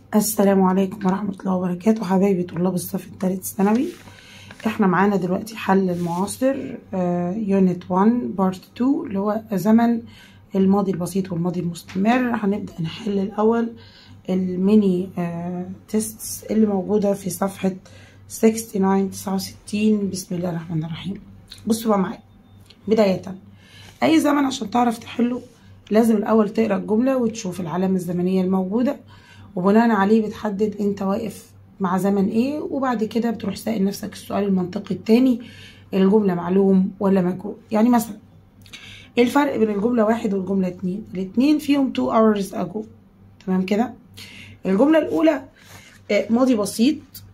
السلام عليكم ورحمة الله وبركاته حبايبي طلاب الصف الثالث ثانوي احنا معانا دلوقتي حل المعاصر يونت 1 بارت 2 اللي هو زمن الماضي البسيط والماضي المستمر هنبدأ نحل الأول الميني تيستس اللي موجودة في صفحة 69 69 بسم الله الرحمن الرحيم بصوا بقى معايا بداية أي زمن عشان تعرف تحله لازم الأول تقرأ الجملة وتشوف العلامة الزمنية الموجودة وبناء عليه بتحدد انت واقف مع زمن ايه وبعد كده بتروح سائل نفسك السؤال المنطقي التاني الجملة معلوم ولا مجهول يعني مثلا ايه الفرق بين الجملة واحد والجملة اتنين الاتنين فيهم two hours ago تمام كده الجملة الأولى ماضي بسيط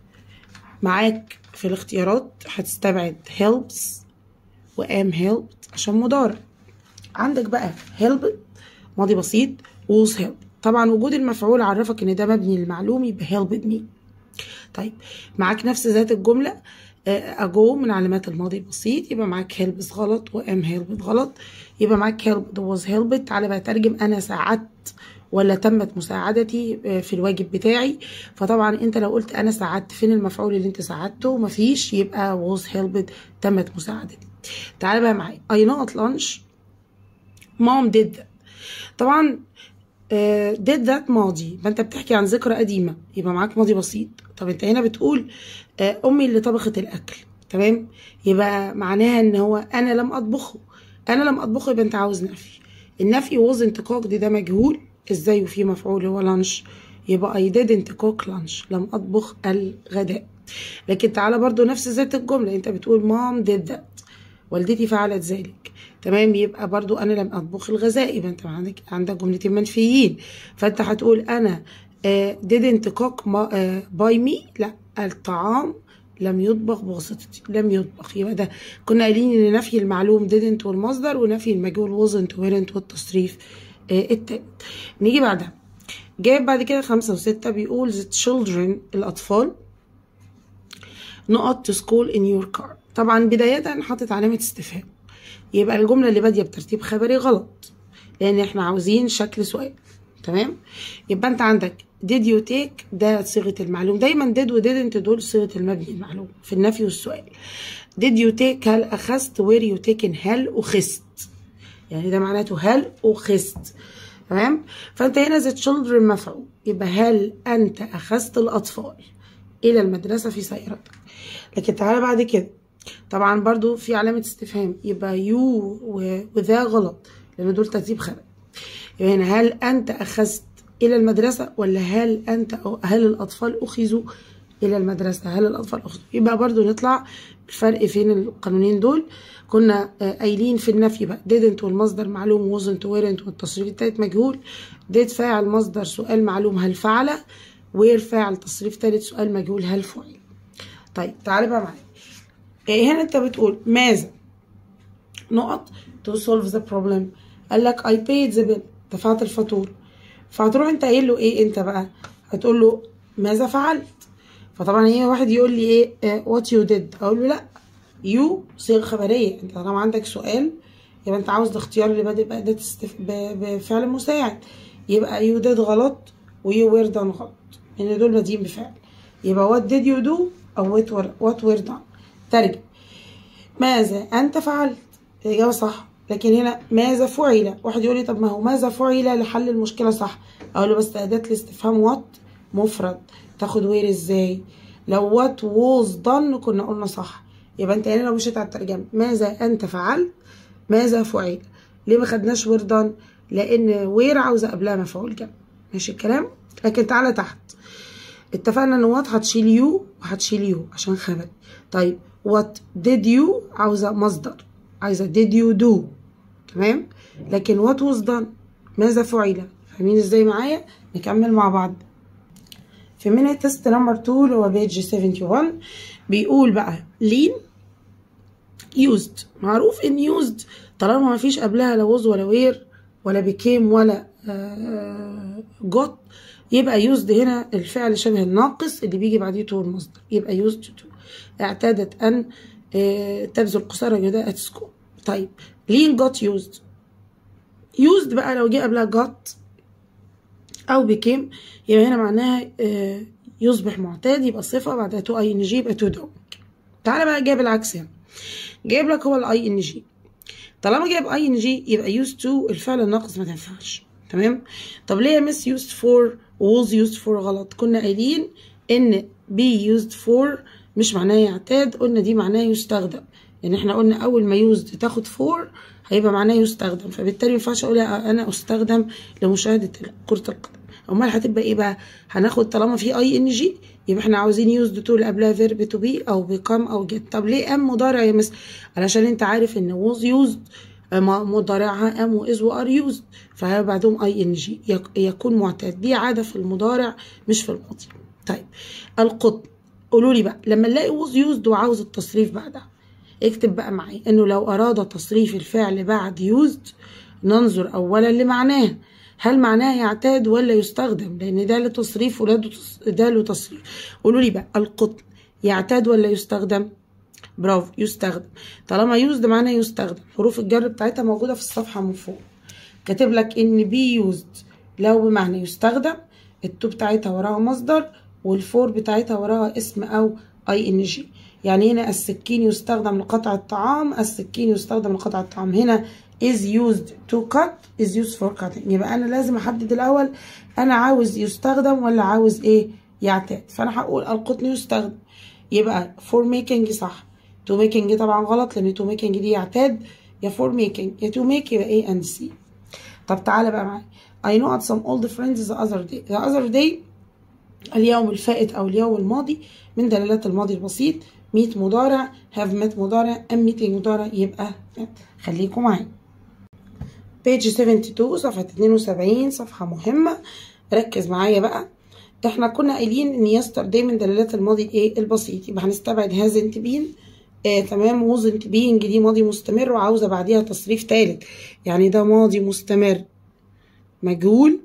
معاك في الاختيارات هتستبعد helps و am helped عشان مضارع عندك بقى helped ماضي بسيط was helped طبعا وجود المفعول عرفك ان ده مبني للمعلوم يبقى helped me طيب معاك نفس ذات الجملة اجو من علامات الماضي البسيط يبقى معاك helps غلط و am helped غلط يبقى معاك helped was helped تعالى بقى ترجم انا ساعدت ولا تمت مساعدتي في الواجب بتاعي فطبعا انت لو قلت انا ساعدت فين المفعول اللي انت ساعدته مفيش يبقى was helped تمت مساعدتي تعالى بقى معايا I not lunch mom did that طبعا did that ماضي ما انت بتحكي عن ذكرى قديمه يبقى معاك ماضي بسيط طب انت هنا بتقول امي اللي طبخت الاكل تمام يبقى معناها ان هو انا لم اطبخه انا لم اطبخه يبقى انت عاوز نفي النفي wasn't cooked ده مجهول ازاي وفي مفعول هو لانش يبقى I didn't cook lunch لم اطبخ الغداء لكن تعالى برضو نفس ذات الجمله انت بتقول mom did that والدتي فعلت ذلك تمام يبقى برضو انا لم اطبخ الغذاء يبقى انت عندك عندك جملتين منفيين فانت هتقول انا uh, didn't cook uh, by me لا الطعام لم يطبخ بواسطتي لم يطبخ يبقى ده كنا قايلين ان نفي المعلوم didn't والمصدر ونفي المجهول wasn't weren't والتصريف uh, التالت نيجي بعدها جايب بعد كده خمسة وستة بيقول the children الأطفال نقط to school in your car طبعا بداية حاطط علامة استفهام يبقى الجملة اللي بادية بترتيب خبري غلط لأن احنا عاوزين شكل سؤال تمام يبقى انت عندك did you take ده صيغة المعلوم دايما did و didn't دول صيغة المبني المعلوم في النفي والسؤال did you take هل أخذت were you taken هل أخذت يعني ده معناته هل أخذت تمام فانت هنا the children مفعول يبقى هل أنت أخذت الأطفال إلى المدرسة في سيارتك لكن تعالى بعد كده طبعا برضو في علامة استفهام يبقى يو وذا غلط لأن دول ترتيب خبر يبقى هنا هل أنت أخذت إلى المدرسة ولا هل أنت أو هل الأطفال أخذوا إلى المدرسة هل الأطفال أخذوا يبقى برضو نطلع الفرق فين القانونين دول كنا قايلين في النفي بقى didn't والمصدر معلوم wasn't weren't والتصريف التالت مجهول did فاعل مصدر سؤال معلوم هل فعل where فاعل تصريف تالت سؤال مجهول هل فعل طيب تعالى بقى معايا هنا انت بتقول ماذا نقط to solve the problem قال لك I paid the bill دفعت الفاتورة فهتروح انت قايل له ايه انت بقى هتقول له ماذا فعلت فطبعا هي واحد يقول لي ايه what you did اقول له لا you صيغة خبرية انت طالما عندك سؤال يبقى انت عاوز الاختيار اللي بادئ بأداة استف... بفعل مساعد يبقى you did غلط و you were done غلط لان دول بادئين بفعل يبقى what did you do او what were, what were done ترجم ماذا أنت فعلت الإجابة صح لكن هنا ماذا فعل واحد يقول لي طب ما هو ماذا فعل لحل المشكلة صح أقول له بس أداة الاستفهام وات مفرد تاخد وير إزاي لو وات ووز done كنا قلنا صح يبقى أنت هنا لو مشيت على الترجمة ماذا أنت فعلت ماذا فعل ليه ما خدناش وير done لأن وير عاوزة قبلها مفعول جنب ماشي الكلام لكن تعالى تحت اتفقنا ان وات هتشيل يو وهتشيل يو عشان خبر طيب what did you عاوزة مصدر عايزة did you do تمام لكن what was done ماذا فعل فاهمين ازاي معايا نكمل مع بعض في minute test نمبر 2 اللي هو page 71 بيقول بقى lean used معروف ان used طالما ما فيش قبلها لا was ولا where ولا became ولا uh, got يبقى used هنا الفعل شبه الناقص اللي بيجي بعديه to المصدر يبقى used to اعتادت أن تبذل قصارى جهدها at school طيب lean got used used بقى لو جه قبلها got او بكيم يبقى هنا معناها آه، يصبح معتاد يبقى صفه بعدها تو اي ان جي يبقى تو دوينج تعالى بقى جايب العكس هنا جايب لك هو الاي ان جي طالما جايب اي ان جي يبقى يوز تو الفعل الناقص ما تنفعش تمام طب ليه مس يوزد فور ووز يوزد فور غلط كنا قايلين ان بي يوزد فور مش معناه يعتاد قلنا دي معناه يستخدم يعني احنا قلنا اول ما يوزد تاخد فور هيبقى معناه يستخدم فبالتالي ما ينفعش اقول انا استخدم لمشاهده كره القدم امال هتبقى ايه بقى هناخد طالما في اي ان جي يبقى احنا عاوزين يوزد تو اللي قبلها فيرب تو بي او بيكام او جيت طب ليه ام مضارع يا مس علشان انت عارف ان ووز يوزد مضارعها ام واز وار يوزد فهي بعدهم اي ان جي يكون معتاد دي عاده في المضارع مش في الماضي طيب القطن قولوا لي بقى لما نلاقي ووز يوزد وعاوز التصريف بعدها اكتب بقى معايا انه لو اراد تصريف الفعل بعد يوزد ننظر اولا لمعناه هل معناه يعتاد ولا يستخدم لان ده له تصريف وده ده له تصريف قولوا لي بقى القطن يعتاد ولا يستخدم برافو يستخدم طالما يوزد معناه يستخدم حروف الجر بتاعتها موجوده في الصفحه من فوق كاتب لك ان بي يوزد لو بمعنى يستخدم التو بتاعتها وراها مصدر والفور بتاعتها وراها اسم او اي ان جي يعني هنا السكين يستخدم لقطع الطعام السكين يستخدم لقطع الطعام هنا is used to cut is used for cutting يبقى انا لازم احدد الاول انا عاوز يستخدم ولا عاوز ايه يعتاد فانا هقول القطن يستخدم يبقى for making صح to making طبعا غلط لان to making دي يعتاد يا for making يا to make يبقى ايه and see طب تعالى بقى معايا I know at some old friends the other day the other day اليوم الفائت او اليوم الماضي من دلالات الماضي البسيط meet مضارع have met مضارع am meeting مضارع يبقى خليكم معايا page 72 صفحة 72 صفحة مهمة ركز معايا بقى احنا كنا قايلين ان yesterday من دلالات الماضي ايه البسيط يبقى هنستبعد hasn't been آه تمام wasn't being دي ماضي مستمر وعاوزة بعديها تصريف تالت يعني ده ماضي مستمر مجهول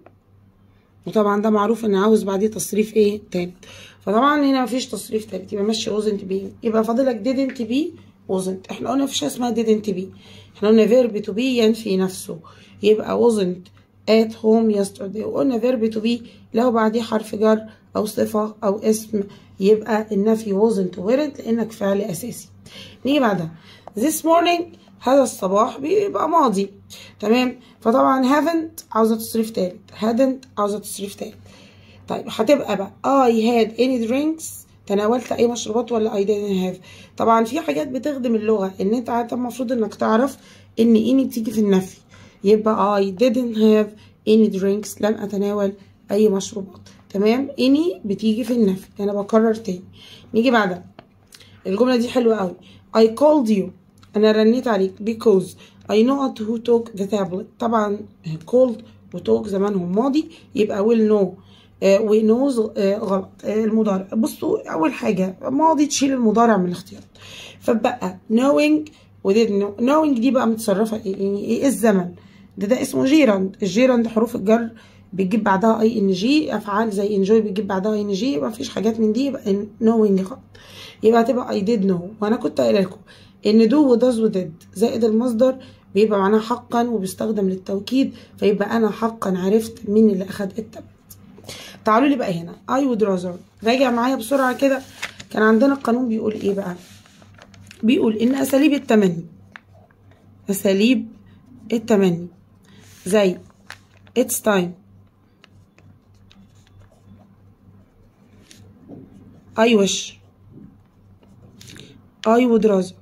وطبعا ده معروف ان عاوز بعديه تصريف ايه تالت فطبعا هنا مفيش تصريف تالت يبقى ماشي wasn't being يبقى فاضلك didn't be wasn't احنا قلنا مفيش اسمها didn't be احنا قلنا verb to be ينفي نفسه يبقى wasn't at home yesterday وقلنا verb to be لو بعديه حرف جر او صفة او اسم يبقى النفي wasn't weren't لانك فعل اساسي نيجي بعدها this morning هذا الصباح بيبقى ماضي تمام فطبعا haven't عاوزة تصريف تالت hadn't عاوزة تصريف تالت طيب هتبقى بقى I had any drinks تناولت اي مشروبات ولا I didn't have طبعا في حاجات بتخدم اللغة ان انت المفروض انك تعرف ان اني بتيجي في النفي يبقى I didn't have any drinks لم اتناول اي مشروبات تمام اني بتيجي في النفي انا بكرر تاني نيجي بعدها الجملة دي حلوة قوي I called you انا رنيت عليك because I know who took the tablet طبعا called وتوك زمانهم ماضي يبقى will know ونوز غلط المضارع بصوا اول حاجه ماضي تشيل المضارع من الاختيار فبقى knowing و did know knowing دي بقى متصرفه ايه يعني ايه الزمن ده ده اسمه جيراند الجيراند حروف الجر بتجيب بعدها اي ان جي افعال زي انجوي بتجيب بعدها اي ان جي يبقى مفيش حاجات من دي يبقى knowing غلط يبقى هتبقى اي did know وانا كنت قايله لكم ان do و does و did زائد المصدر بيبقى معناه حقا وبيستخدم للتوكيد فيبقى انا حقا عرفت مين اللي اخد التبت تعالوا لي بقى هنا I would rather راجع معايا بسرعة كده كان عندنا القانون بيقول ايه بقى بيقول ان اساليب التمني اساليب التمني زي it's time I wish I would rather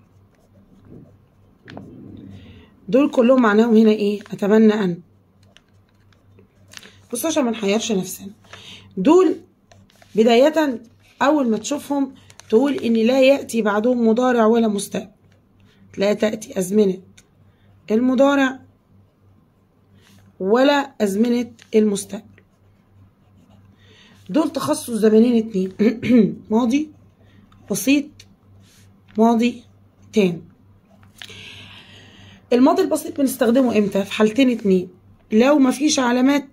دول كلهم معناهم هنا ايه اتمنى ان بص عشان ما نحيرش نفسنا دول بداية أول ما تشوفهم تقول إن لا يأتي بعدهم مضارع ولا مستقبل لا تأتي أزمنة المضارع ولا أزمنة المستقبل دول تخصص زمنين اتنين ماضي بسيط ماضي تام الماضي البسيط بنستخدمه امتى في حالتين اتنين لو مفيش علامات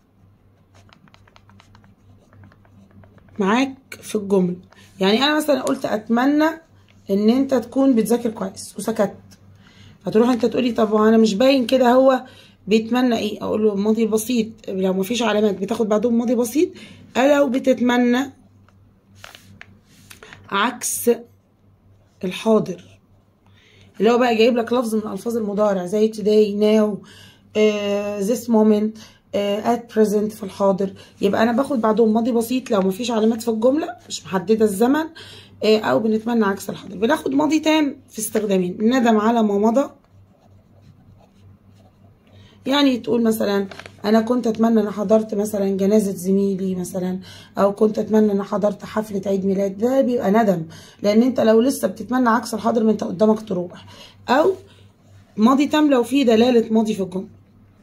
معاك في الجملة يعني انا مثلا قلت اتمنى ان انت تكون بتذاكر كويس وسكت فتروح انت تقولي طب انا مش باين كده هو بيتمنى ايه اقول له الماضي البسيط لو مفيش علامات بتاخد بعدهم ماضي بسيط لو بتتمنى عكس الحاضر اللي هو بقى جايب لك لفظ من الفاظ المضارع زي today now uh, this moment uh, at present في الحاضر يبقى انا باخد بعدهم ماضي بسيط لو مفيش علامات في الجمله مش محدده الزمن uh, او بنتمنى عكس الحاضر بناخد ماضي تام في استخدامين ندم على ما مضى يعني تقول مثلا انا كنت اتمنى ان حضرت مثلا جنازه زميلي مثلا او كنت اتمنى ان حضرت حفله عيد ميلاد ده بيبقى ندم لان انت لو لسه بتتمنى عكس الحاضر ما انت قدامك تروح او ماضي تام لو فيه دلاله ماضي في الجمله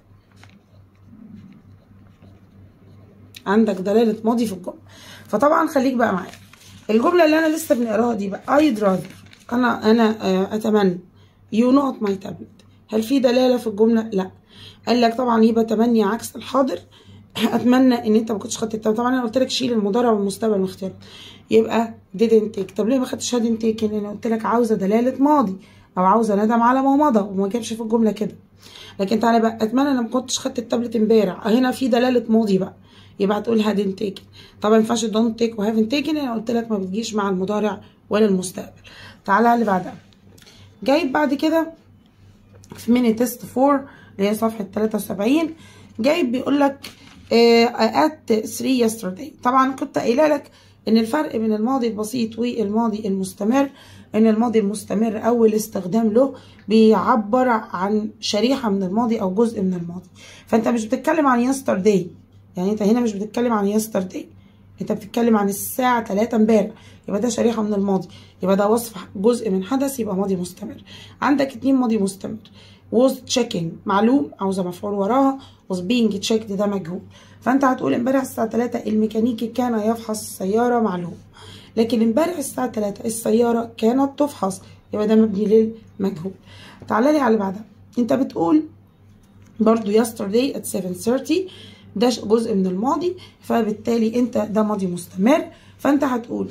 عندك دلاله ماضي في الجمله فطبعا خليك بقى معايا الجمله اللي انا لسه بنقراها دي بقى I'd rather انا انا اتمنى you not my tablet هل في دلاله في الجمله لا قال لك طبعا يبقى تمني عكس الحاضر اتمنى ان انت ما كنتش خدت التمام طبعا انا قلت لك شيل المضارع والمستقبل من اختيارات يبقى didn't take طب ليه ما خدتش didn't take لان انا قلت لك عاوزه دلاله ماضي او عاوزه ندم على ما مضى وما جابش في الجمله كده لكن تعالى بقى اتمنى انا ما كنتش خدت التابلت امبارح هنا في دلاله ماضي بقى يبقى هتقول hadn't taken طبعا ما ينفعش don't take و haven't taken انا قلت لك ما بتجيش مع المضارع ولا المستقبل تعالى اللي بعدها جايب بعد كده في ميني تيست 4 اللي هي صفحة 73 جايب بيقول لك at 3 yesterday طبعا كنت قايله لك ان الفرق بين الماضي البسيط والماضي المستمر ان الماضي المستمر اول استخدام له بيعبر عن شريحة من الماضي او جزء من الماضي فانت مش بتتكلم عن yesterday يعني انت هنا مش بتتكلم عن yesterday انت بتتكلم عن الساعة 3 امبارح يبقى ده شريحة من الماضي يبقى ده وصف جزء من حدث يبقى ماضي مستمر عندك اتنين ماضي مستمر was checking معلوم عاوزة مفعول وراها was being checked ده مجهول فانت هتقول امبارح الساعة 3 الميكانيكي كان يفحص السيارة معلوم لكن امبارح الساعة 3 السيارة كانت تفحص يبقى ده مبني للمجهول تعالى لي على اللي بعدها انت بتقول برضو yesterday at 7:30 ده جزء من الماضي فبالتالي انت ده ماضي مستمر فانت هتقول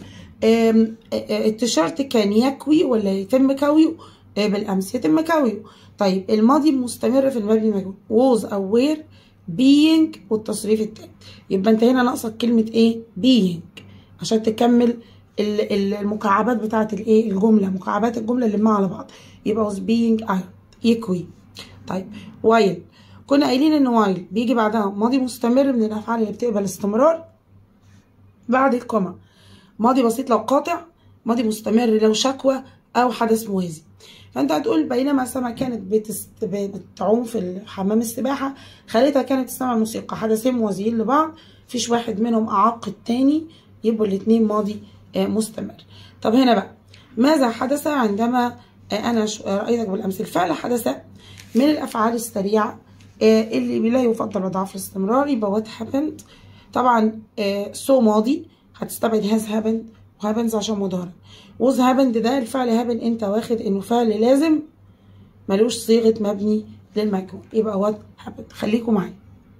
التيشيرت كان يكوي ولا يتم كويه بالامس يتم كويه طيب الماضي المستمر في المبني مجهول was او were being والتصريف التاني يبقى انت هنا ناقصك كلمه ايه being عشان تكمل المكعبات بتاعه الايه الجمله مكعبات الجمله اللي مع على بعض يبقى was being يكوي طيب while كنا قايلين ان while بيجي بعدها ماضي مستمر من الافعال اللي بتقبل استمرار بعد الكوما ماضي بسيط لو قاطع ماضي مستمر لو شكوى او حدث موازي فانت هتقول بينما سما كانت بتست... بتعوم في حمام السباحه خالتها كانت تستمع موسيقى حدثين موازيين لبعض فيش واحد منهم اعاق التاني يبقوا الاتنين ماضي مستمر طب هنا بقى ماذا حدث عندما انا رايتك بالامس الفعل حدث من الافعال السريعه اللي لا يفضل وضعها في الاستمرار يبقى what happened طبعا سو ماضي هتستبعد has happened وهابنز عشان مضارع was happened ده الفعل هابن انت واخد انه فعل لازم ملوش صيغه مبني للمجهول يبقى what happened خليكم معايا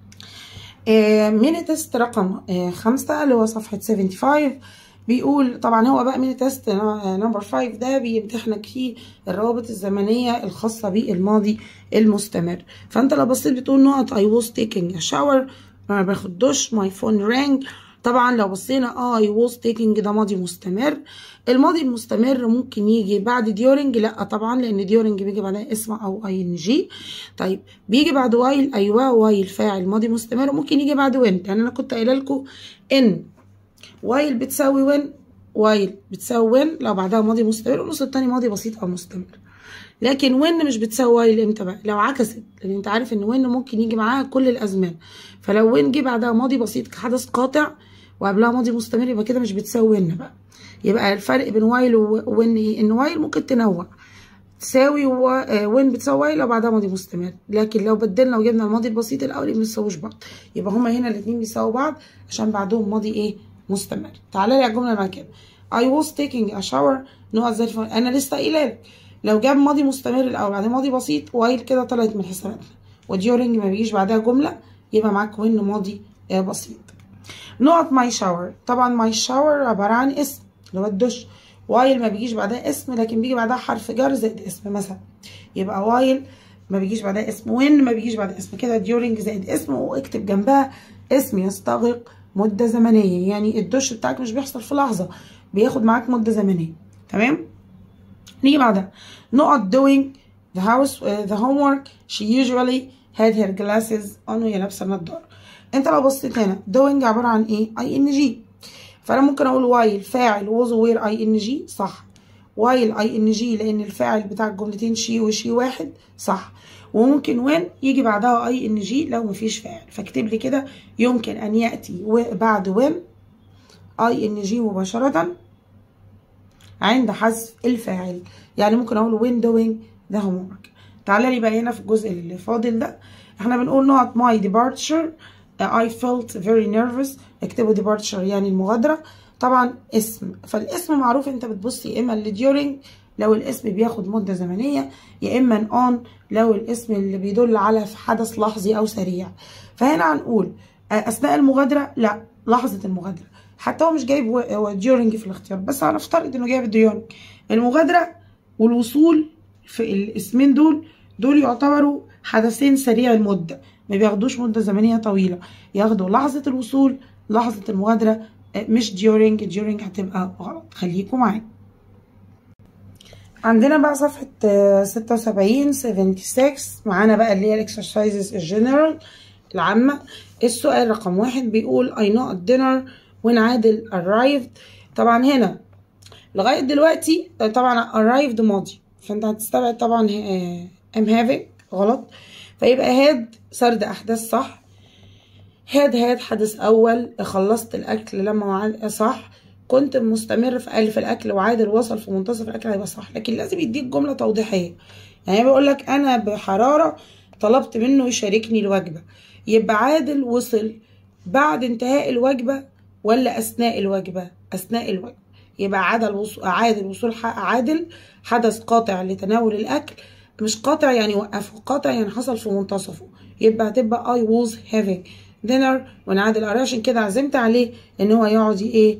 ميني تيست رقم خمسة اللي هو صفحة 75 بيقول طبعا هو بقى ميني تيست نمبر 5 ده بيمتحنك فيه الروابط الزمنية الخاصة بالماضي المستمر فانت لو بصيت بتقول نقط I was taking a shower ما باخد دش my phone rang طبعا لو بصينا I was taking ده ماضي مستمر الماضي المستمر ممكن يجي بعد during لا طبعا لان during بيجي بعدها اسم او ing طيب بيجي بعد while ايوه while فاعل ماضي مستمر ممكن يجي بعد when يعني انا كنت قايله لكم ان while بتساوي when while بتساوي when لو بعدها ماضي مستمر والنص التاني ماضي بسيط او مستمر لكن when مش بتساوي while امتى بقى لو عكست لان انت عارف ان when ممكن يجي معاها كل الازمان فلو when جه بعدها ماضي بسيط كحدث قاطع وقبلها ماضي مستمر يبقى كده مش بتساوي when بقى يبقى الفرق بين وايل وين ايه ان وايل ممكن تنوع تساوي وين بتساوي وايل لو بعدها ماضي مستمر لكن لو بدلنا وجبنا الماضي البسيط الاول ما بيساووش بعض يبقى هما هنا الاثنين بيساووا بعض عشان بعدهم ماضي ايه مستمر تعالى لي على الجمله اللي بعد كده I was taking a shower نقط زي الفل انا لسه قايله لك لو جاب ماضي مستمر الاول بعدين ماضي بسيط وايل كده طلعت من حساباتنا وديورنج ما بيجيش بعدها جمله يبقى معاك وين ماضي بسيط نقط ماي شاور طبعا ماي شاور عباره عن اسم اللي هو الدش وايل ما بيجيش بعدها اسم لكن بيجي بعدها حرف جر زائد اسم مثلا يبقى وايل ما بيجيش بعدها اسم when ما بيجيش بعدها اسم كده during زائد اسم واكتب جنبها اسم يستغرق مدة زمنية يعني الدش بتاعك مش بيحصل في لحظة بياخد معاك مدة زمنية تمام نيجي بعدها نقط doing the house uh, the homework she usually had her glasses on وهي لابسة النضارة انت لو بصيت هنا doing عبارة عن ايه اي ان جي فانا ممكن اقول while فاعل was وير اي ان جي صح while اي ان جي لان الفاعل بتاع الجملتين شي وشي واحد صح وممكن وين يجي بعدها اي ان جي لو مفيش فاعل فاكتب لي كده يمكن ان ياتي بعد وين اي ان جي مباشره عند حذف الفاعل يعني ممكن اقول وين دوينج ده homework تعالى لي بقى هنا في الجزء اللي فاضل ده احنا بنقول نقط my departure I felt very nervous اكتبوا departure يعني المغادرة طبعا اسم فالاسم معروف انت بتبص يا اما اللي during لو الاسم بياخد مدة زمنية يا اما on لو الاسم اللي بيدل على حدث لحظي او سريع فهنا هنقول اثناء المغادرة لا لحظة المغادرة حتى هو مش جايب during في الاختيار بس هنفترض انه جايب during المغادرة والوصول في الاسمين دول دول يعتبروا حدثين سريع المدة ما بياخدوش مدة زمنية طويلة ياخدوا لحظة الوصول لحظة المغادرة مش during during هتبقى غلط خليكم معايا عندنا بقى صفحة ستة وسبعين سيفنتي سكس معانا بقى اللي هي الاكسرسايزز الجنرال العامة السؤال رقم واحد بيقول I know at dinner when عادل arrived طبعا هنا لغاية دلوقتي طبعا arrived ماضي فانت هتستبعد طبعا am having غلط فيبقى had سرد أحداث صح had had حدث أول خلصت الأكل لما وعد صح كنت مستمر في ألف الأكل وعادل وصل في منتصف الأكل هيبقى صح لكن لازم يديك جملة توضيحية يعني بيقول لك أنا بحرارة طلبت منه يشاركني الوجبة يبقى عادل وصل بعد انتهاء الوجبة ولا أثناء الوجبة أثناء الوجبة يبقى عادل وصول عادل وصول عادل حدث قاطع لتناول الأكل مش قاطع يعني وقفه قاطع يعني حصل في منتصفه يبقى هتبقى I was having dinner وانا عادل قرا عشان كده عزمت عليه ان هو يقعد ايه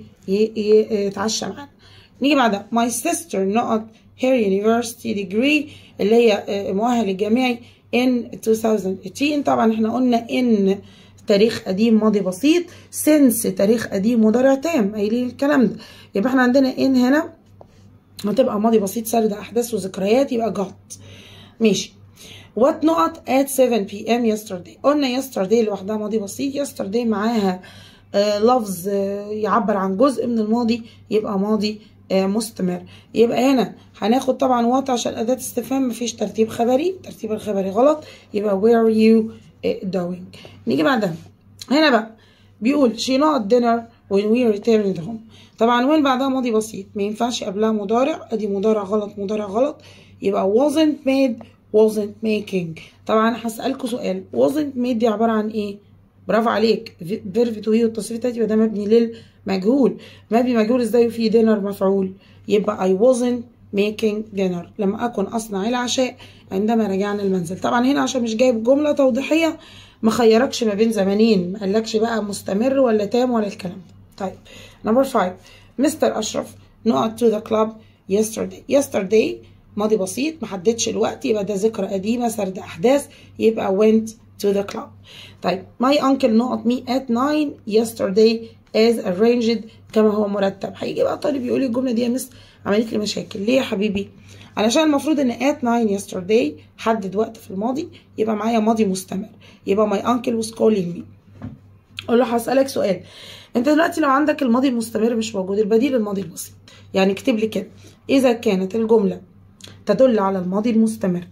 يتعشى معانا نيجي بعدها my sister نقط her university degree اللي هي المؤهل الجامعي in 2018 طبعا احنا قلنا ان تاريخ قديم ماضي بسيط since تاريخ قديم مضارع تام قايلين الكلام ده يبقى احنا عندنا in هنا هتبقى ماضي بسيط سرد احداث وذكريات يبقى got ماشي what نقط at 7 p.m. yesterday قلنا yesterday لوحدها ماضي بسيط yesterday معاها آه لفظ آه يعبر عن جزء من الماضي يبقى ماضي آه مستمر يبقى هنا هناخد طبعا وات عشان أداة استفهام مفيش ترتيب خبري الترتيب الخبري غلط يبقى where are you doing نيجي بعدها هنا بقى بيقول she not dinner when we returned home طبعا وين بعدها ماضي بسيط ما ينفعش قبلها مضارع ادي مضارع غلط مضارع غلط يبقى wasn't made wasn't making طبعا هسألكوا سؤال wasn't made دي عبارة عن ايه برافو عليك فيرب تو هي والتصريف التالي يبقى ده مبني للمجهول مبني مجهول ازاي في دينر مفعول يبقى I wasn't making dinner لما أكن أصنع العشاء عندما رجعنا المنزل طبعا هنا عشان مش جايب جملة توضيحية ما خيركش ما بين زمنين ما قالكش بقى مستمر ولا تام ولا الكلام ده طيب نمبر 5 مستر أشرف نقط to the club yesterday yesterday ماضي بسيط محددش الوقت يبقى ده ذكرى قديمة سرد أحداث يبقى went to the club طيب my uncle نقط me at 9 yesterday as arranged كما هو مرتب هيجي بقى طالب يقول لي الجملة دي يا مس عملت لي مشاكل ليه يا حبيبي علشان المفروض ان at 9 yesterday حدد وقت في الماضي يبقى معايا ماضي مستمر يبقى my uncle was calling me اقول له هسألك سؤال انت دلوقتي لو عندك الماضي المستمر مش موجود البديل الماضي البسيط يعني اكتب لي كده اذا كانت الجملة تدل على الماضي المستمر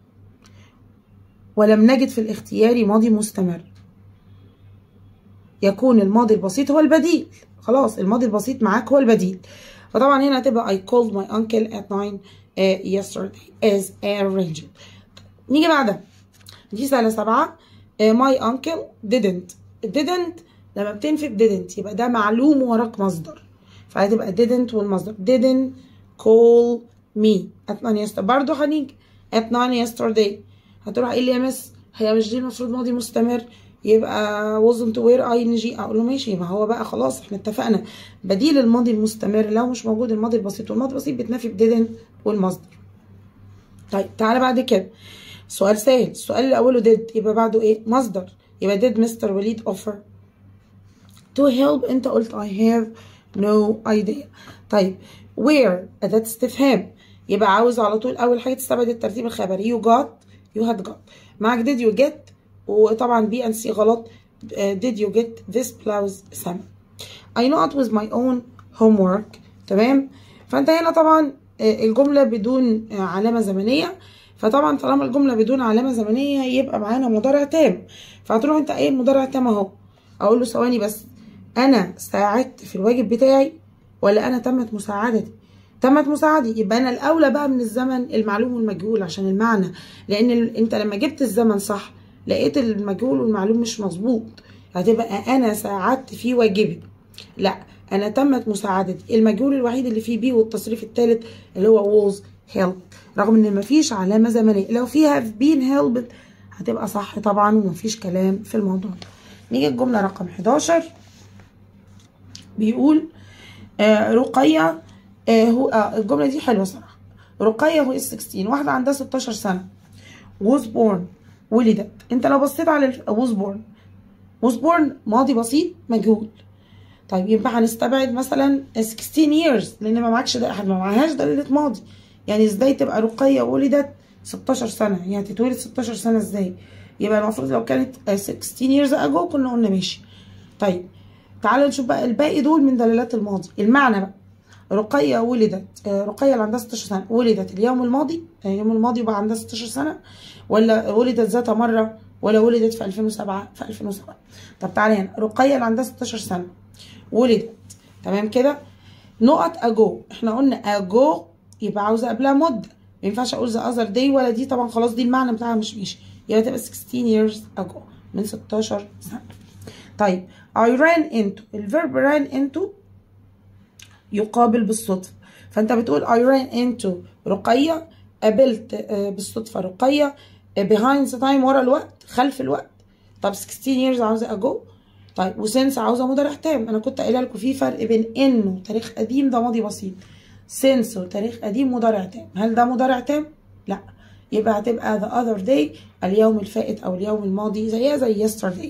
ولم نجد في الاختيار ماضي مستمر يكون الماضي البسيط هو البديل خلاص الماضي البسيط معاك هو البديل فطبعا هنا هتبقى I called my uncle at 9 uh, yesterday as arranged نيجي بعدها دي سنة سبعة uh, my uncle didn't didn't لما بتنفي didn't يبقى ده معلوم وراك مصدر فهتبقى didn't والمصدر didn't call me at 9 yesterday برضه هنيجي at 9 yesterday هتروح قايل لي يا مس هي مش دي المفروض ماضي مستمر يبقى wasn't where ing اقول له ماشي ما هو بقى خلاص احنا اتفقنا بديل الماضي المستمر لو مش موجود الماضي البسيط والماضي البسيط بتنفي بديدن والمصدر طيب تعالى بعد كده سؤال سهل السؤال اللي اوله did يبقى بعده ايه مصدر يبقى did مستر وليد offer to help انت قلت I have no idea طيب where أداة استفهام يبقى عاوز على طول أول حاجة تستبعد الترتيب الخبري you got you had got معاك did you get وطبعا بي and سي غلط uh, did you get this blouse Sam I know it with my own homework تمام فأنت هنا طبعا الجملة بدون علامة زمنية فطبعا طالما الجملة بدون علامة زمنية يبقى معانا مضارع تام فهتروح انت ايه المضارع تام اهو اقول له ثواني بس انا ساعدت في الواجب بتاعي ولا انا تمت مساعدتي تمت مساعدتي يبقى انا الاولى بقى من الزمن المعلوم والمجهول عشان المعنى لان ال... انت لما جبت الزمن صح لقيت المجهول والمعلوم مش مظبوط هتبقى انا ساعدت في واجبي لا انا تمت مساعدتي المجهول الوحيد اللي فيه بي والتصريف الثالث اللي هو was helped رغم ان مفيش علامه زمنيه لو فيها have been helped هتبقى صح طبعا ومفيش كلام في الموضوع ده نيجي الجمله رقم 11 بيقول آه رقية آه هو آه الجملة دي حلوة صراحة رقية هو 16 واحدة عندها 16 سنة was born ولدت انت لو بصيت على was born was born ماضي بسيط مجهول طيب ينفع هنستبعد مثلا 16 years لان ما معكش ده ما معهاش دليلة ماضي يعني ازاي تبقى رقية ولدت 16 سنة يعني هتتولد 16 سنة ازاي يبقى المفروض لو كانت 16 years ago كنا قلنا ماشي طيب تعالوا نشوف بقى الباقي دول من دلالات الماضي المعنى بقى رقية ولدت رقية اللي عندها 16 سنة ولدت اليوم الماضي اليوم الماضي يبقى عندها 16 سنة ولا ولدت ذات مرة ولا ولدت في 2007 في 2007 طب تعالى هنا رقية اللي عندها 16 سنة ولدت تمام كده نقط اجو احنا قلنا اجو يبقى عاوزة قبلها مدة ما ينفعش اقول ذا اذر داي ولا دي طبعا خلاص دي المعنى بتاعها مش ماشي يبقى تبقى 16 years ago من 16 سنة طيب I ran into الفيرب ran into يقابل بالصدفة فأنت بتقول I ran into رقية قابلت بالصدفة رقية behind the time ورا الوقت خلف الوقت طب 16 years عاوزة ago طيب وسنس عاوزة مضارع تام أنا كنت قايلة لكم في فرق بين إنه تاريخ قديم ده ماضي بسيط سنس وتاريخ قديم مضارع تام هل ده مضارع تام؟ لا يبقى هتبقى the other day اليوم الفائت أو اليوم الماضي زيها زي yesterday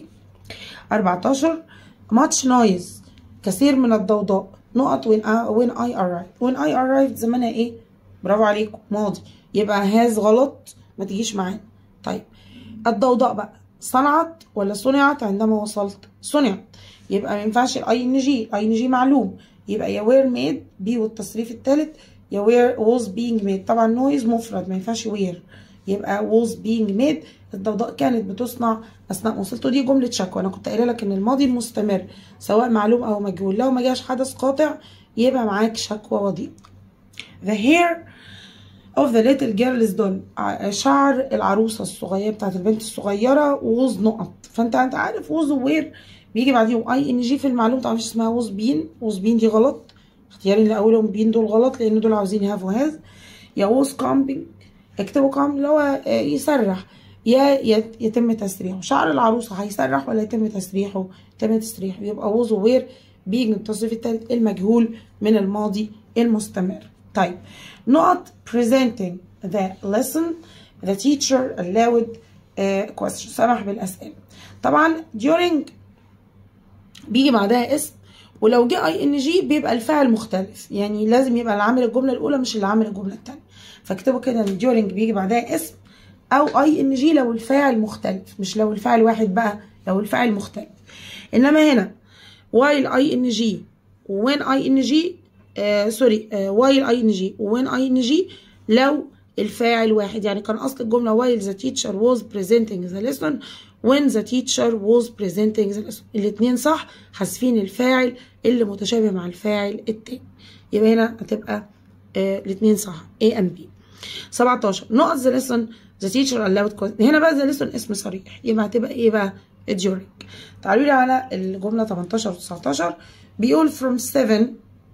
14 much noise كثير من الضوضاء نقط when I, when I arrived when I arrived زمانها ايه برافو عليكم ماضي يبقى هاز غلط ما تجيش معانا طيب الضوضاء بقى صنعت ولا صنعت عندما وصلت صنعت يبقى ما ينفعش الاي ان جي الاي ان جي معلوم يبقى يا وير ميد بي والتصريف الثالث يا وير was being made طبعا نويز مفرد ما ينفعش وير يبقى was being made الضوضاء كانت بتصنع اثناء وصلته دي جمله شكوى انا كنت قايله لك ان الماضي المستمر سواء معلوم او مجهول لو ما جاش حدث قاطع يبقى معاك شكوى وضيق the hair of the little girl is done شعر العروسه الصغيره بتاعت البنت الصغيره was نقط فانت انت عارف was وير بيجي بعديهم اي ان جي في المعلوم طبعا مش اسمها was been was been دي غلط اختياري اللي اولهم بين دول غلط لان دول عاوزين هاف وهاز يا was camping اكتبوا كام اللي هو يسرح يا يتم تسريحه شعر العروسة هيسرح ولا يتم تسريحه يتم تسريحه يبقى ووز وير بيجي التصريف الثالث المجهول من الماضي المستمر طيب نقط presenting the lesson the teacher allowed uh, question سمح بالأسئلة طبعا during بيجي بعدها اسم ولو جه اي ان جي بيبقى الفاعل مختلف يعني لازم يبقى اللي عامل الجمله الاولى مش اللي عامل الجمله الثانيه فاكتبوا كده ان during بيجي بعدها اسم او اي ان جي لو الفاعل مختلف مش لو الفاعل واحد بقى لو الفاعل مختلف انما هنا while اي ان جي when اي ان جي سوري while اي ان جي when اي ان جي لو الفاعل واحد يعني كان اصل الجمله while the teacher was presenting the lesson when the teacher was presenting the lesson الاثنين صح حاسفين الفاعل اللي متشابه مع الفاعل التاني يبقى هنا هتبقى آه الاثنين صح A and B 17 نقط the lesson the teacher allowed question هنا بقى the lesson اسم صريح يبقى هتبقى ايه بقى during تعالوا لي على الجمله 18 و 19 بيقول from 7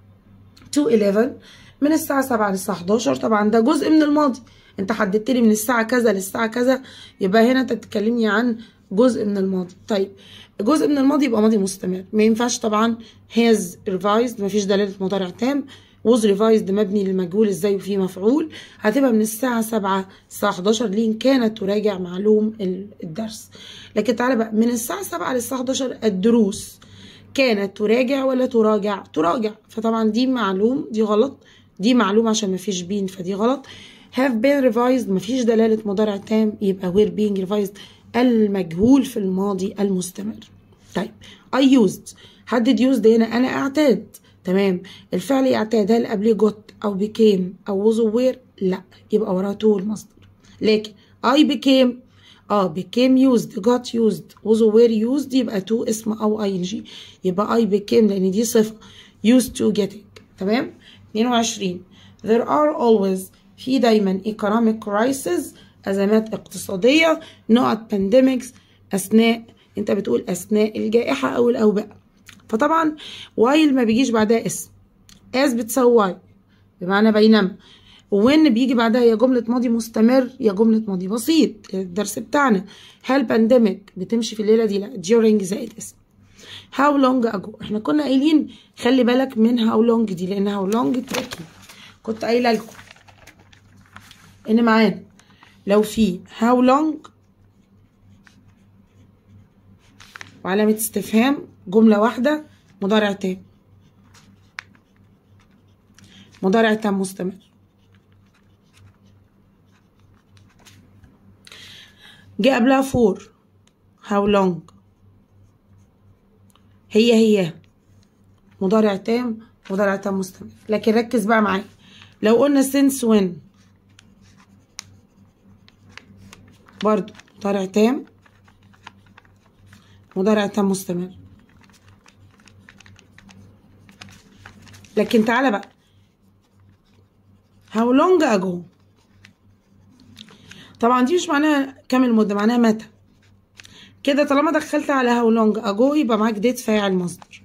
to 11 من الساعة 7 للساعة 11 طبعا ده جزء من الماضي انت حددت لي من الساعة كذا للساعة كذا يبقى هنا انت بتتكلمني عن جزء من الماضي طيب جزء من الماضي يبقى ماضي مستمر ما ينفعش طبعا has revised ما فيش دلالة مضارع تام was revised مبني للمجهول ازاي وفيه مفعول هتبقى من الساعة 7 الساعة 11 لين كانت تراجع معلوم الدرس لكن تعالى بقى من الساعة 7 للساعة 11 الدروس كانت تراجع ولا تراجع تراجع فطبعا دي معلوم دي غلط دي معلوم عشان مفيش بين فدي غلط have been revised مفيش دلالة مضارع تام يبقى were being revised المجهول في الماضي المستمر طيب I used حدد used هنا أنا أعتاد تمام الفعل يعتاد هل قبليه got أو became أو was aware لا يبقى وراه to المصدر لكن I became اه became used got used was aware used يبقى to اسم أو ing يبقى I became لأن دي صفة used to getting تمام 22 there are always في دايما economic crisis أزمات اقتصادية نقط pandemics أثناء أنت بتقول أثناء الجائحة أو الأوبئة فطبعا while ما بيجيش بعدها اسم as بتساوي while بمعنى بينما وين بيجي بعدها يا جملة ماضي مستمر يا جملة ماضي بسيط الدرس بتاعنا هل بانديميك بتمشي في الليلة دي لا during زائد اسم how long ago احنا كنا قايلين خلي بالك من how long دي لان how long تركي كنت قايله لكم ان معانا لو في how long وعلامة استفهام جملة واحدة مضارع تام مضارع تام مستمر جه قبلها فور how long هي هي مضارع تام مضارع تام مستمر لكن ركز بقى معايا لو قلنا since when برضو مضارع تام مضارع تام مستمر لكن تعالى بقى how long ago طبعا دي مش معناها كام المدة معناها متى كده طالما دخلت على how long ago يبقى معاك ديت فاعل مصدر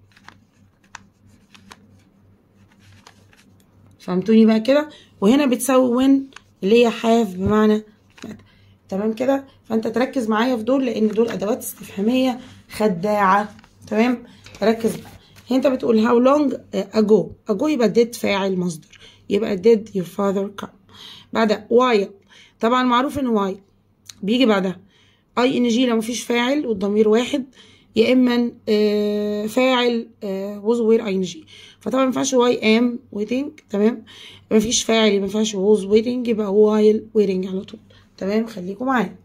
فهمتوني بقى كده وهنا بتساوي when اللي هي have بمعنى متى تمام كده فانت تركز معايا في دول لان دول ادوات استفهاميه خداعه تمام ركز بقى هنا انت بتقول how long ago ago يبقى did فاعل مصدر يبقى did your father come بعدها while طبعا معروف ان while بيجي بعدها اي ان جي لو مفيش فاعل والضمير واحد يا اما آه فاعل was where اي ان جي فطبعا ما ينفعش واي ام waiting تمام مفيش فاعل ما ينفعش was waiting يبقى while waiting على طول تمام خليكم معايا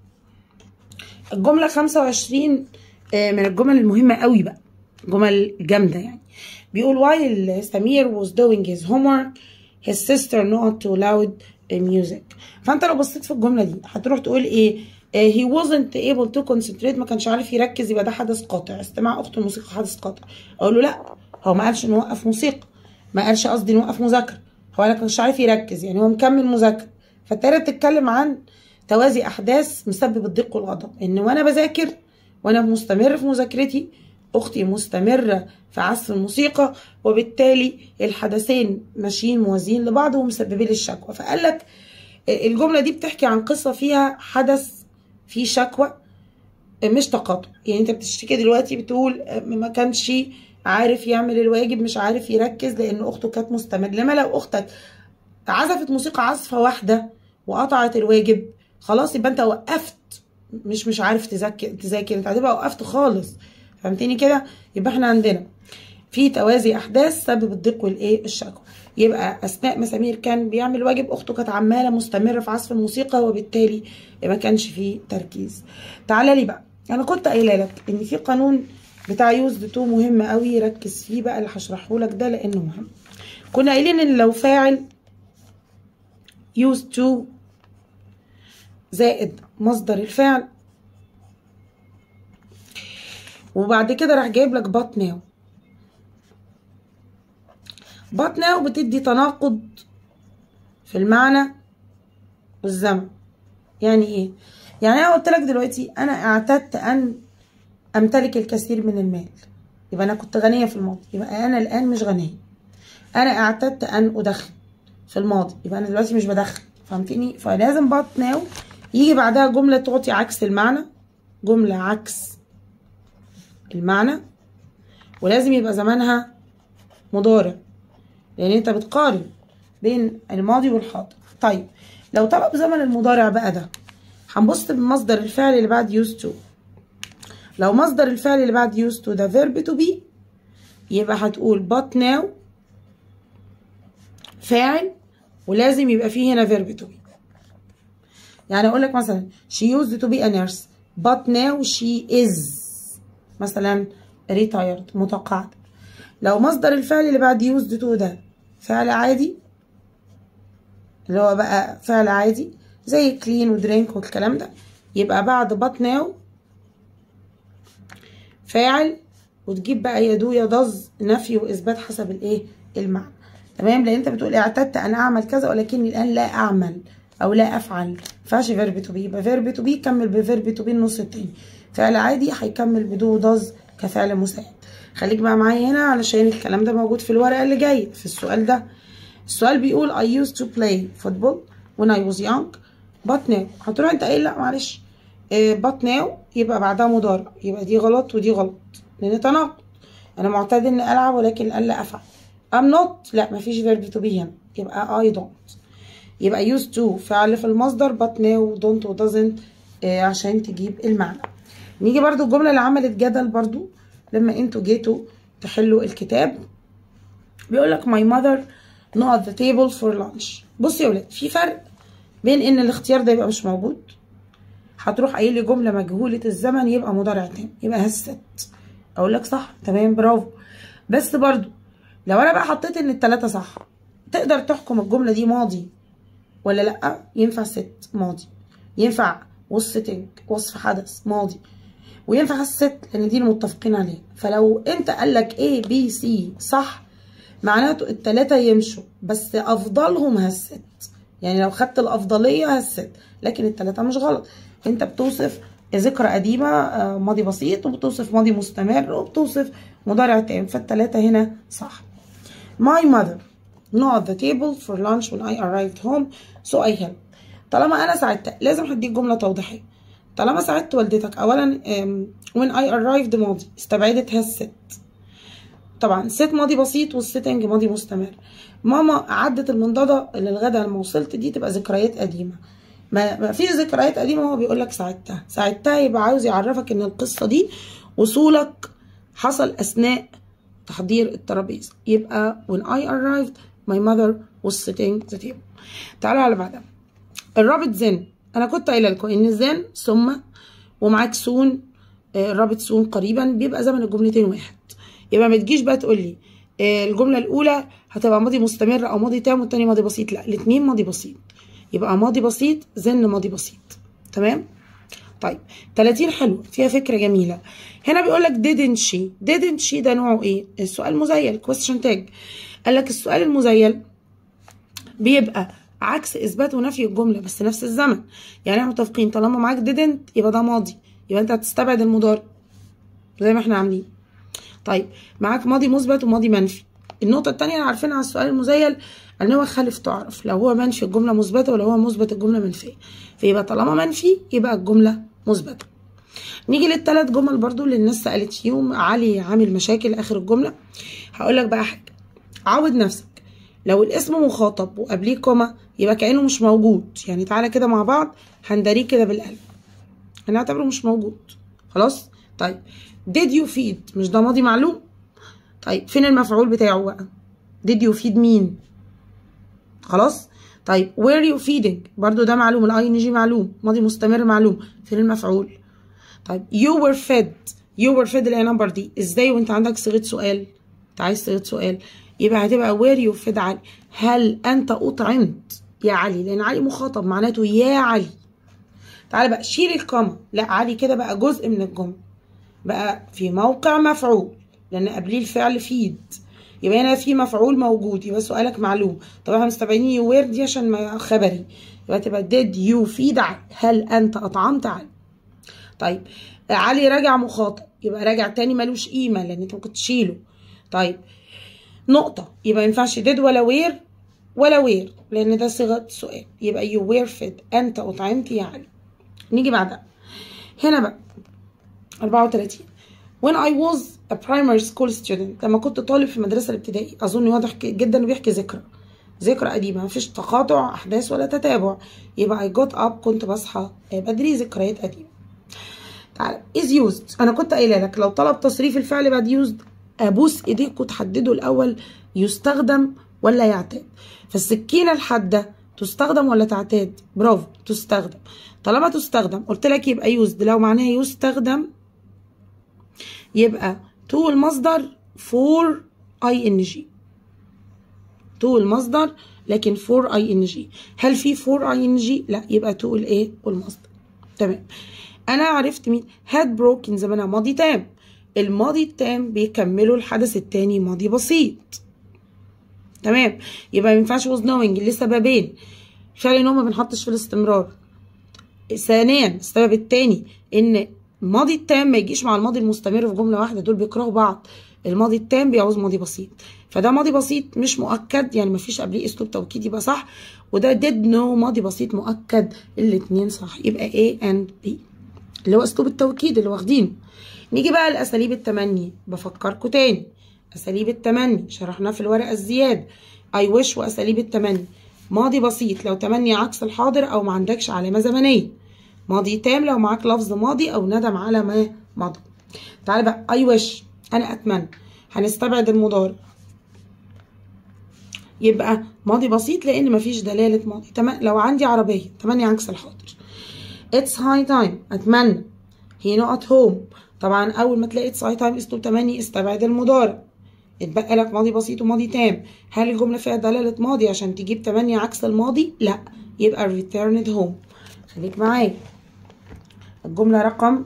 الجملة خمسة وعشرين من الجمل المهمة قوي بقى جمل جامدة يعني بيقول while سمير was doing his homework his sister not too loud music فانت لو بصيت في الجملة دي هتروح تقول ايه he wasn't able to concentrate ما كانش عارف يركز يبقى ده حدث قاطع استماع اخته الموسيقى حدث قاطع اقول له لا هو ما قالش نوقف موسيقى ما قالش قصدي نوقف مذاكره هو قال كانش عارف يركز يعني هو مكمل مذاكره فالتالت بتتكلم عن توازي احداث مسبب الضيق والغضب ان وانا بذاكر وانا مستمر في مذاكرتي اختي مستمره في عزف الموسيقى وبالتالي الحدثين ماشيين موازيين لبعض ومسببين لي الشكوى فقال لك الجمله دي بتحكي عن قصه فيها حدث فيه شكوى مش تقاطع يعني انت بتشتكي دلوقتي بتقول ما كانش عارف يعمل الواجب مش عارف يركز لان اخته كانت مستمر لما لو اختك عزفت موسيقى عزفه واحده وقطعت الواجب خلاص يبقى انت وقفت مش مش عارف تذاكر تذاكر انت هتبقى وقفت خالص فهمتني كده يبقى احنا عندنا في توازي احداث سبب الضيق والايه الشكوى يبقى اثناء ما سمير كان بيعمل واجب اخته كانت عماله مستمره في عزف الموسيقى وبالتالي ما كانش فيه تركيز تعالى لي بقى انا كنت قايله لك ان في قانون بتاع يوزد تو مهم قوي ركز فيه بقى اللي هشرحه لك ده لانه مهم كنا قايلين ان لو فاعل used to زائد مصدر الفعل وبعد كده راح جايب لك بات ناو بات ناو بتدي تناقض في المعنى والزمن يعني ايه يعني انا قلت لك دلوقتي انا اعتدت ان امتلك الكثير من المال يبقى انا كنت غنيه في الماضي يبقى انا الان مش غنيه انا اعتدت ان ادخن في الماضي يبقى انا دلوقتي مش بدخن فهمتني فلازم بات ناو يجي بعدها جملة تعطي عكس المعنى جملة عكس المعنى ولازم يبقى زمانها مضارع لان انت بتقارن بين الماضي والحاضر طيب لو طلب زمن المضارع بقى ده هنبص بمصدر الفعل اللي بعد used to لو مصدر الفعل اللي بعد used to ده verb to be يبقى هتقول but now فاعل ولازم يبقى فيه هنا verb to be يعني اقول لك مثلا she used to be a nurse but now she is مثلا retired متقاعدة لو مصدر الفعل اللي بعد used to ده فعل عادي اللي هو بقى فعل عادي زي clean ودرينك والكلام ده يبقى بعد but now فاعل وتجيب بقى يدو يضز نفي واثبات حسب الايه المعنى تمام لان انت بتقول اعتدت ان اعمل كذا ولكني الان لا اعمل او لا افعل فينفعش فيرب تو بي يبقى فيرب تو بي كمل بفيرب تو بي النص التاني فعل عادي هيكمل بدو داز كفعل مساعد خليك بقى معايا هنا علشان الكلام ده موجود في الورقه اللي جايه في السؤال ده السؤال بيقول I used to play football when I was young but now هتروح انت قايل لا معلش إيه but now يبقى بعدها مضارع يبقى دي غلط ودي غلط لان تناقض انا معتاد اني العب ولكن الان لا افعل I'm not لا مفيش verb to be هنا يبقى I don't يبقى used to فعل في المصدر but now don't و doesn't إيه عشان تجيب المعنى نيجي برضو الجملة اللي عملت جدل برضو لما انتوا جيتوا تحلوا الكتاب بيقول لك my mother not the table for lunch بصوا يا ولاد في فرق بين ان الاختيار ده يبقى مش موجود هتروح قايل لي جمله مجهوله الزمن يبقى مضارع تام يبقى هست اقول لك صح تمام برافو بس برضو لو انا بقى حطيت ان التلاته صح تقدر تحكم الجمله دي ماضي ولا لا ينفع ست ماضي ينفع وصفتنج وصف حدث ماضي وينفع الست لان دي المتفقين عليها فلو انت قال لك A B C صح معناته التلاتة يمشوا بس افضلهم هالست يعني لو خدت الافضليه هالست لكن التلاتة مش غلط انت بتوصف ذكرى قديمه ماضي بسيط وبتوصف ماضي مستمر وبتوصف مضارع تام فالتلاتة هنا صح my mother not the table for lunch when I arrived home so I helped طالما انا ساعدتك لازم هديك جمله توضيحيه طالما ساعدت والدتك اولا when I arrived ماضي استبعدت هالست طبعا ست ماضي بسيط والسيتنج ماضي مستمر ماما عدت المنضده للغدا لما وصلت دي تبقى ذكريات قديمه ما, ما فيش ذكريات قديمه هو بيقول لك ساعدتها ساعدتها يبقى عاوز يعرفك ان القصه دي وصولك حصل اثناء تحضير الترابيزه يبقى when I arrived my mother was sitting the table تعالوا على بعدها الرابط زن انا كنت قايله لكم ان الزن ثم ومعاك سون الرابط سون قريبا بيبقى زمن الجملتين واحد يبقى ما تجيش بقى تقول لي الجمله الاولى هتبقى ماضي مستمر او ماضي تام والتاني ماضي بسيط لا الاثنين ماضي بسيط يبقى ماضي بسيط زن ماضي بسيط تمام طيب 30 حلو فيها فكره جميله هنا بيقول لك didn't she didn't she ده نوعه ايه السؤال مزيل question tag قال لك السؤال المزيل بيبقى عكس اثبات ونفي الجمله بس نفس الزمن يعني احنا متفقين طالما معاك didn't يبقى ده ماضي يبقى انت هتستبعد المضارع زي ما احنا عاملين طيب معاك ماضي مثبت وماضي منفي النقطة التانية اللي عارفينها على السؤال المزيل ان هو خالف تعرف لو هو منفي الجملة مثبتة ولا هو مثبت الجملة منفية فيبقى طالما منفي يبقى الجملة مثبتة نيجي للثلاث جمل برضو اللي الناس سألت فيهم علي عامل مشاكل اخر الجملة هقول لك بقى حاجة عود نفسك لو الاسم مخاطب وقبليه كوما يبقى كأنه مش موجود يعني تعالى كده مع بعض هنداريه كده بالقلب هنعتبره مش موجود خلاص طيب did you feed مش ده ماضي معلوم طيب فين المفعول بتاعه بقى did you feed مين خلاص طيب where you feeding برضو ده معلوم الاي ان جي معلوم ماضي مستمر معلوم فين المفعول طيب you were fed you were fed اللي هي نمبر دي ازاي وانت عندك صيغه سؤال انت عايز صيغه سؤال يبقى هتبقى where you fed علي هل انت اطعمت يا علي لان علي مخاطب معناته يا علي تعالى بقى شيل الكوما لا علي كده بقى جزء من الجمله بقى في موقع مفعول لان قبليه الفعل فيد يبقى هنا في مفعول موجود يبقى سؤالك معلوم طب احنا مستبعدين يو وير دي عشان ما خبري يبقى تبقى did you feed علي هل انت اطعمت علي طيب علي راجع مخاطب يبقى راجع تاني ملوش قيمه لان انت ممكن تشيله طيب نقطه يبقى ما ينفعش did ولا وير ولا وير لان ده صيغه سؤال يبقى you were fed انت اطعمت يا علي نيجي بعدها هنا بقى 34 when I was a primary school student لما كنت طالب في المدرسة الابتدائي أظن واضح جدا إنه بيحكي ذكرى ذكرى قديمة مفيش تقاطع أحداث ولا تتابع يبقى I got up كنت بصحى بدري ذكريات قديمة تعالى is used أنا كنت قايلة لك لو طلب تصريف الفعل بعد used أبوس إيديك وتحددوا الأول يستخدم ولا يعتاد فالسكينة الحادة تستخدم ولا تعتاد برافو تستخدم طالما تستخدم قلت لك يبقى يوزد لو معناها يستخدم يبقى تو المصدر فور اي ان جي تو المصدر لكن فور اي ان جي هل في فور اي ان جي لا يبقى تو الايه والمصدر تمام انا عرفت مين هاد بروكن زمانها ماضي تام الماضي التام بيكملوا الحدث التاني ماضي بسيط تمام يبقى ما ينفعش was knowing لسببين فعل ان هو ما بنحطش في الاستمرار ثانيا السبب التاني ان الماضي التام ما يجيش مع الماضي المستمر في جمله واحده دول بيكرهوا بعض الماضي التام بيعوز ماضي بسيط فده ماضي بسيط مش مؤكد يعني ما فيش قبليه اسلوب توكيد يبقى صح وده did know ماضي بسيط مؤكد الاتنين صح يبقى A and B اللي هو اسلوب التوكيد اللي واخدينه نيجي بقى لاساليب التمني بفكركم تاني اساليب التمني شرحناه في الورقه الزياده I wish واساليب التمني ماضي بسيط لو تمني عكس الحاضر او ما عندكش علامه زمنيه ماضي تام لو معاك لفظ ماضي او ندم على ما مضى تعالى بقى I wish انا اتمنى هنستبعد المضارع يبقى ماضي بسيط لان مفيش دلاله ماضي تم... لو عندي عربيه تمني عكس الحاضر it's high time اتمنى he not at home طبعا اول ما تلاقي it's high time اسلوب تمني استبعد المضارع اتبقى لك ماضي بسيط وماضي تام هل الجمله فيها دلاله ماضي عشان تجيب تمني عكس الماضي لا يبقى returned home خليك معايا الجمله رقم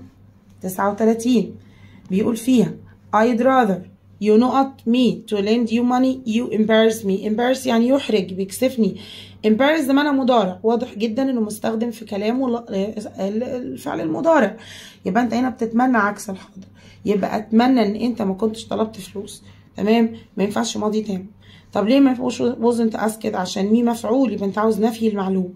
39 بيقول فيها I'd rather you not me to lend you money you embarrass me embarrass يعني يحرج بيكسفني embarrass زمانها مضارع واضح جدا انه مستخدم في كلامه الفعل المضارع يبقى انت هنا بتتمنى عكس الحاضر يبقى اتمنى ان انت ما كنتش طلبت فلوس تمام ما ينفعش ماضي تام طب ليه ما فيهوش wasn't asked عشان مي مفعول يبقى انت عاوز نفي المعلوم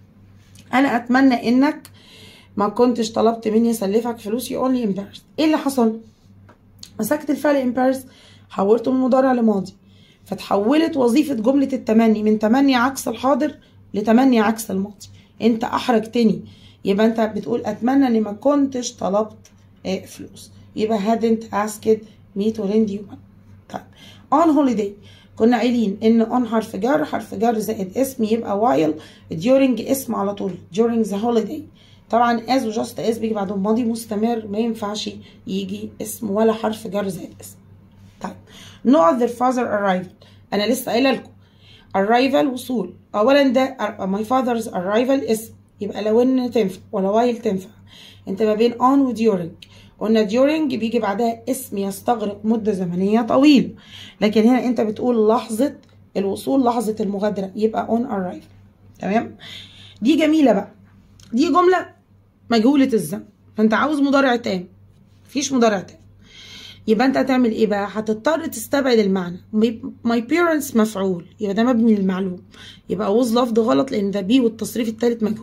انا اتمنى انك ما كنتش طلبت مني اسلفك فلوس يقول لي embarrassed ايه اللي حصل مسكت الفعل embarrassed حولته من مضارع لماضي فتحولت وظيفة جملة التمني من تمني عكس الحاضر لتمني عكس الماضي انت احرجتني يبقى انت بتقول اتمنى اني ما كنتش طلبت آه فلوس يبقى hadn't asked me to lend you money طيب on holiday كنا قايلين ان on حرف جر حرف جر زائد اسم يبقى while during اسم على طول during the holiday طبعا as و just as بيجي بعدهم ماضي مستمر ما ينفعش يجي اسم ولا حرف جر زائد اسم طيب no their father arrived انا لسه قايله لكم arrival وصول اولا ده my father's arrival اسم يبقى لو ان تنفع ولا while تنفع انت ما بين on و during قلنا during بيجي بعدها اسم يستغرق مدة زمنية طويلة لكن هنا انت بتقول لحظة الوصول لحظة المغادرة يبقى on arrival تمام دي جميلة بقى دي جملة مجهولة الزمن فانت عاوز مضارع تام مفيش مضارع تام يبقى انت هتعمل ايه بقى هتضطر تستبعد المعنى my parents مفعول يبقى ده مبني للمعلوم يبقى was لفظ غلط لان ده بي والتصريف الثالث مجهول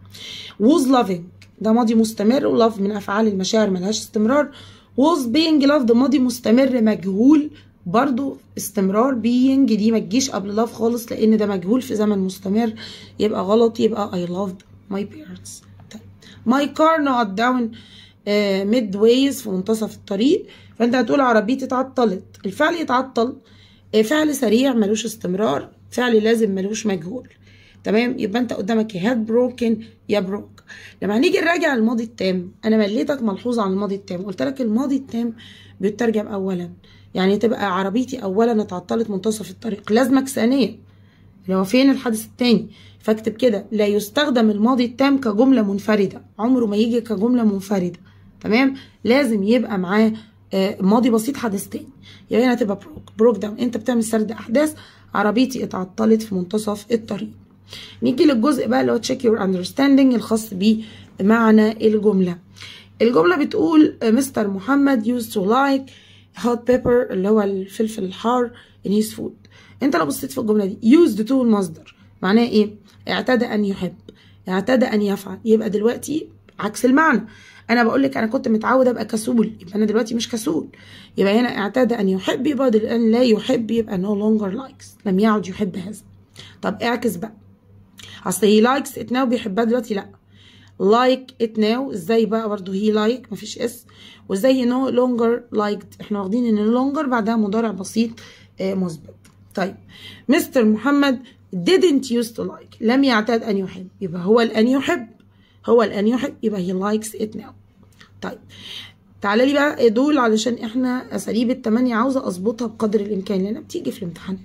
was loving ده ماضي مستمر ولove من افعال المشاعر ملهاش استمرار was being loved ماضي مستمر مجهول برضو استمرار being دي ما تجيش قبل love خالص لان ده مجهول في زمن مستمر يبقى غلط يبقى I loved my parents طيب. my car not down uh, midways في منتصف الطريق فانت هتقول عربيتي اتعطلت الفعل يتعطل فعل سريع ملوش استمرار فعل لازم ملوش مجهول تمام يبقى انت قدامك يا هاد بروكن يا بروك لما هنيجي نراجع الماضي التام انا مليتك ملحوظه عن الماضي التام قلت لك الماضي التام بيترجم اولا يعني تبقى عربيتي اولا اتعطلت منتصف الطريق لازمك ثانيا لو فين الحدث التاني فاكتب كده لا يستخدم الماضي التام كجمله منفرده عمره ما يجي كجمله منفرده تمام لازم يبقى معاه ماضي بسيط حدث تاني يعني هنا تبقى بروك بروك داون انت بتعمل سرد احداث عربيتي اتعطلت في منتصف الطريق نيجي للجزء بقى اللي هو check your understanding الخاص بمعنى الجملة الجملة بتقول مستر محمد used to like hot pepper اللي هو الفلفل الحار in his food انت لو بصيت في الجملة دي used to المصدر معناه ايه اعتاد ان يحب اعتاد ان يفعل يبقى دلوقتي عكس المعنى انا بقول لك انا كنت متعود ابقى كسول يبقى انا دلوقتي مش كسول يبقى هنا اعتاد ان يحب يبقى الان لا يحب يبقى no longer likes لم يعد يحب هذا طب اعكس بقى اصل هي لايكس ات ناو بيحبها دلوقتي لا لايك ات ناو ازاي بقى برضو هي لايك مفيش اس وازاي هي نو لونجر لايكد احنا واخدين ان لونجر بعدها مضارع بسيط آه مثبت طيب مستر محمد didn't used to like لم يعتاد ان يحب يبقى هو الان يحب هو الان يحب يبقى he likes it now طيب تعالى لي بقى دول علشان احنا اساليب التمانية عاوزه اظبطها بقدر الامكان لانها بتيجي في الامتحانات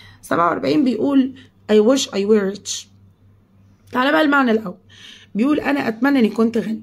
47 بيقول I wish I were rich تعالى بقى المعنى الاول بيقول انا اتمنى اني كنت غني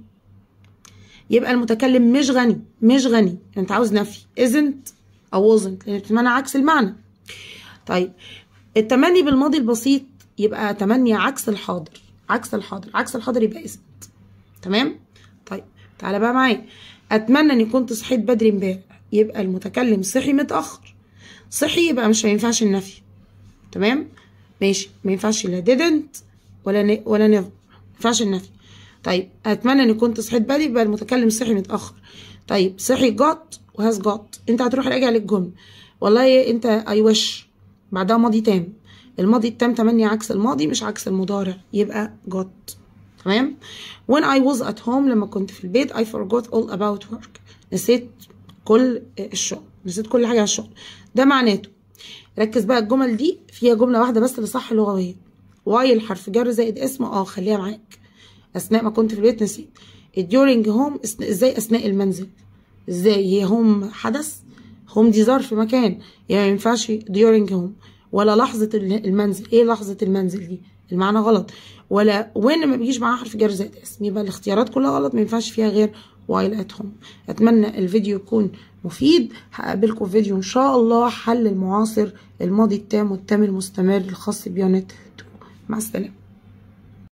يبقى المتكلم مش غني مش غني انت عاوز نفي isn't او wasn't لان بتتمنى عكس المعنى طيب التمني بالماضي البسيط يبقى تمني عكس الحاضر عكس الحاضر عكس الحاضر يبقى isn't تمام طيب تعالى بقى معايا اتمنى اني كنت صحيت بدري امبارح يبقى المتكلم صحي متاخر صحي يبقى مش هينفعش ينفعش النفي تمام ماشي ما ينفعش لا didn't ولا ن... ولا never ما ينفعش النفي طيب اتمنى اني كنت صحيت بدري يبقى المتكلم صحي متاخر طيب صحي got وهاز got انت هتروح راجع للجمله والله انت اي وش بعدها ماضي تام الماضي التام تمني عكس الماضي مش عكس المضارع يبقى got تمام when I was at home لما كنت في البيت I forgot all about work نسيت كل الشغل نسيت كل حاجه على الشغل ده معناته ركز بقى الجمل دي فيها جمله واحده بس اللي صح لغويا واي الحرف جر زائد اسم اه خليها معاك اثناء ما كنت في البيت نسيت during home ازاي اثناء المنزل ازاي هي هوم حدث هوم دي ظرف مكان يعني ما ينفعش during home ولا لحظة المنزل ايه لحظة المنزل دي المعنى غلط ولا وين ما بيجيش معاها حرف جر زائد اسم يبقى الاختيارات كلها غلط ما ينفعش فيها غير while at home اتمنى الفيديو يكون مفيد هقابلكم في فيديو ان شاء الله حل المعاصر الماضي التام والتام المستمر الخاص بيونت 2 مع السلامه